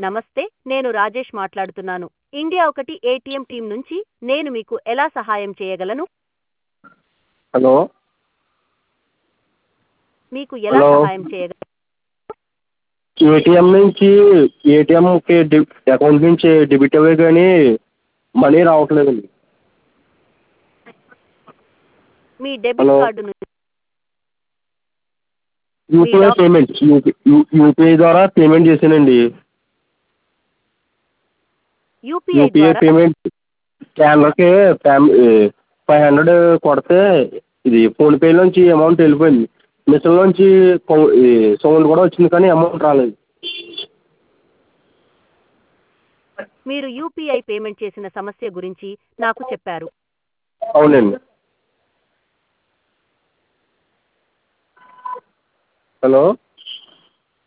నమస్తే నేను రాజేష్ మాట్లాడుతున్నాను ఇండియా ఒకటి ఏటీఎం టీం నుంచి నేను మీకు ఎలా సహాయం చేయగలను హలో మీకు ఎలా హలో. సహాయం చేయగలను ఏటీఎం నుంచి ఏటీఎంకి డి అకౌంట్ నుంచి డెబిట్ అవ్వే కానీ మనీ రావట్లేదండి మీ డెబిట్ హలో. కార్డు నుంచి యూపీఐ మీ- పేమెంట్ యూపీ యూపీఐ ద్వారా పేమెంట్ చేశానండి యూపీఐ యూపీఐ ద్వారా పేమెంట్ స్కానర్కి ఫైవ్ హండ్రెడ్ కొడితే ఇది ఫోన్పేలోంచి అమౌంట్ వెళ్ళిపోయింది మిషన్లోంచి సౌండ్ కూడా వచ్చింది కానీ అమౌంట్ రాలేదు మీరు యూపీఐ పేమెంట్ చేసిన సమస్య గురించి నాకు చెప్పారు అవునండి హలో